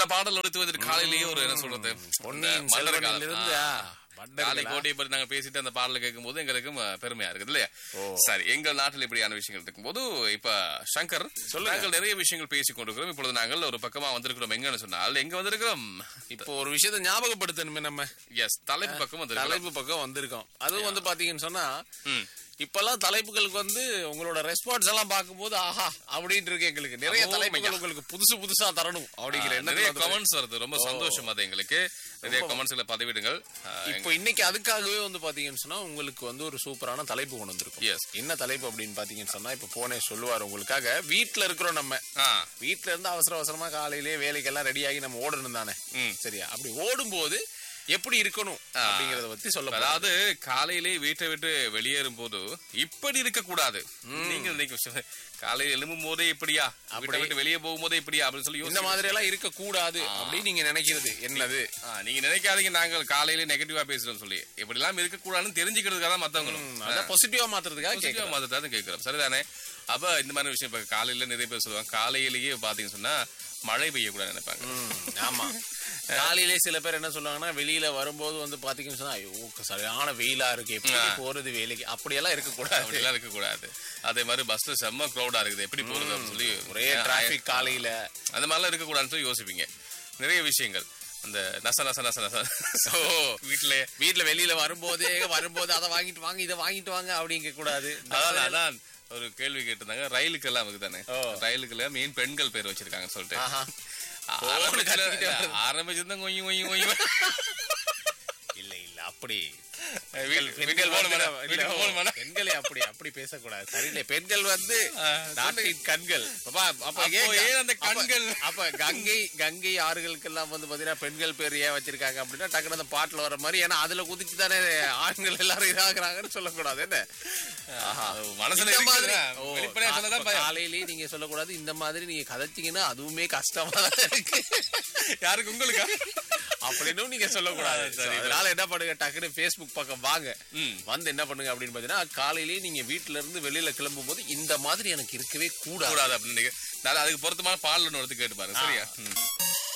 பாடல் எடுத்து வந்துட்டு காலையிலேயே ஒரு என்ன சொல்றது பொன்னியின் இந்த மன்னர் காலம். செல்வனிலிருந்து ஆ. ஆ, வண்டர்களா? காலை கோட்டையை பற்றி நாங்க பேசிட்டு அந்த பாடலை கேட்கும் போது எங்களுக்கும் அஹ், பெருமையா இருக்குது இல்லையா சரி எங்கள் நாட்டில் இப்படியான விஷயங்கள் இருக்கும்போது இப்ப சங்கர் நாங்கள் நிறைய விஷயங்கள் பேசிக் கொண்டிருக்கிறோம் இப்பொழுது நாங்கள் ஒரு பக்கமா வந்திருக்கிறோம் எங்கன்னு சொன்னால் எங்க வந்திருக்கிறோம் இப்போ ஒரு விஷயத்தை ஞாபகப்படுத்தணுமே நம்ம எஸ் தலைப்பு பக்கம் வந்திருக்கிறோம் தலைப்பு பக்கம் வந்திருக்கோம் அதுவும் வந்து பாத்தீங்கன்னு சொன்னா ம். இப்பெல்லாம் தலைப்புகளுக்கு வந்து உங்களோட ரெஸ்பான்ஸ் எல்லாம் பார்க்கும்போது ஆஹா அப்படின்னு இருக்கு எங்களுக்கு நிறைய Oh my தலைப்புகள் God. உங்களுக்கு புதுசு புதுசா தரணும் அப்படிங்கிற ஆ, நிறைய எண்ணத்துல வந்து- கமெண்ட்ஸ் வருது ரொம்ப சந்தோஷம் அது எங்களுக்கு நிறைய கமெண்ட்ஸ்களை பதிவிடுங்கள் இப்போ இன்னைக்கு அதுக்காகவே வந்து பாத்தீங்கன்னு சொன்னா உங்களுக்கு வந்து ஒரு சூப்பரான தலைப்பு கொண்டு வந்திருக்கும் Yes. என்ன தலைப்பு அப்படின்னு பாத்தீங்கன்னு சொன்னா இப்ப போனே சொல்லுவார் உங்களுக்காக வீட்ல இருக்கிறோம் நம்ம ஆ வீட்ல இருந்து அவசர அவசரமா காலையிலேயே வேலைக்கெல்லாம் ரெடி ஆகி நம்ம ஓடணும் தானே ம். சரியா அப்படி ஓடும்போது எப்படி இருக்கணும் அப்படிங்கறத பத்தி சொல்ல போறேன். அதாவது காலையிலே வீட்டை விட்டு வெளியேறும் போது இப்படி இருக்க கூடாது நீங்க நினைக்க காலையில எழும்பும் போதே இப்படியா வீட்டை விட்டு வெளியே போகும் போதே இப்படியா அப்படின்னு சொல்லி இந்த யோசிச்சு மாதிரி எல்லாம் இருக்க கூடாது அப்படின்னு நீங்க நினைக்கிறது என்னது ஆ, நீங்க நினைக்காதீங்க நாங்கள் காலையில நெகட்டிவா பேசுறோம் சொல்லி இப்படி எல்லாம் இருக்க கூடாதுன்னு தெரிஞ்சுக்கிறதுக்காக தான் மத்தவங்களும் அதான் பாசிட்டிவா மாத்துறதுக்காக பாசிட்டிவா கேக்குறேன் மாதிரி கேட்கிறோம் சரிதானே அப்ப இந்த மாதிரி விஷயம் இப்ப காலையில நிறைய பேர் சொல்லுவாங்க காலையிலேயே பாத்தீங்கன்னு சொன்னா மழை பெய்யக்கூடாது நினைப்பாங்க ம், ஆமா காலையிலே சில பேர் என்ன சொல்லுவாங்கன்னா வெளியில வரும்போது வந்து பாத்தீங்கன்னு சொன்னா ஐயோ சரியான வெயிலா இருக்கு எப்படி போறது வேலைக்கு அப்படியெல்லாம் இருக்க கூடாது அப்படிலாம் இருக்க கூடாது அதே மாதிரி பஸ்ல செம்ம க்ரௌடா இருக்குது எப்படி போறது அப்படின்னு சொல்லி ஒரே டிராபிக் காலையில அந்த மாதிரிலாம் இருக்க கூடாதுன்னு சொல்லி யோசிப்பீங்க நிறைய விஷயங்கள் அந்த நச நச நச நச ஓ வீட்டுல வீட்ல வெளியில வரும்போதே வரும்போது அதை வாங்கிட்டு வாங்க இதை வாங்கிட்டு வாங்க அப்படிங்க கூடாது அதான் அதான் ஒரு கேள்வி கேட்டிருந்தாங்க ரயிலுக்கு எல்லாம் தானே ஓ. ரயிலுக்குள்ள மெயின் பெண்கள் பேர் வச்சிருக்காங்க சொல்லிட்டு ஆஹா. ஆரம்பிச்சுல- கத்திக்கிட்டே வருது. ஆரம்பிச்சிருந்தா கொய்யும் கொய்யும் கொய்யும் இல்ல இல்ல அப்படி வீட்டு- வீட்டுக்கு போகணும் மேடம். வீட்டுக்கு போகணும் மேடம். பெண்களை அப்படி அப்படி பேசக்கூடாது சரியில்லை பெண்கள் வந்து நாட்டின் கண்கள் அப்ப அப்ப அப்போ ஏன் ஏன் அந்த அப்ப- கண்கள்? அப்ப கங்கை கங்கை ஆறுகளுக்கெல்லாம் வந்து பாத்தீங்கன்னா பெண்கள் பேர் ஏன் வச்சிருக்காங்க அப்படின்னா டக்குனு அந்த பாட்டுல வர மாதிரி ஏன்னா அதுல குதிச்சு தானே ஆண்கள் எல்லாரும் இதாகிறாங்கன்னு சொல்லக்கூடாது என்ன ஆஹா. மனசுல இந்த மாதிரி இருக்குதுடா. ஓ, வெளிப்படையா கா- சொன்னதான் இப்ப பயம். காலையிலேயே நீங்க சொல்லக்கூடாது இந்த மாதிரி நீங்க கதைச்சீங்கன்னா அதுவுமே கஷ்டமா தான் இருக்கு யாருக்கு உங்களுக்கு அப்படின்னு நீங்க சொல்லக்கூடாது ஆ, சரி, So, அதனால என்ன பண்ணுங்க டக்குனு Facebook பக்கம் வாங்க ம். வந்து என்ன பண்ணுங்க அப்படின்னு பாத்தீங்கன்னா காலையிலேயே நீங்க வீட்ல இருந்து வெளியில கிளம்பும் போது இந்த மாதிரி எனக்கு இருக்கவே கூடாது கூடாது அப்படின்னு நினைக்கிறேன். நான் அதுக்கு பொருத்தமான பாடல் ஒன்று எடுத்து கேட்டு பாருங்க சரியா ம்.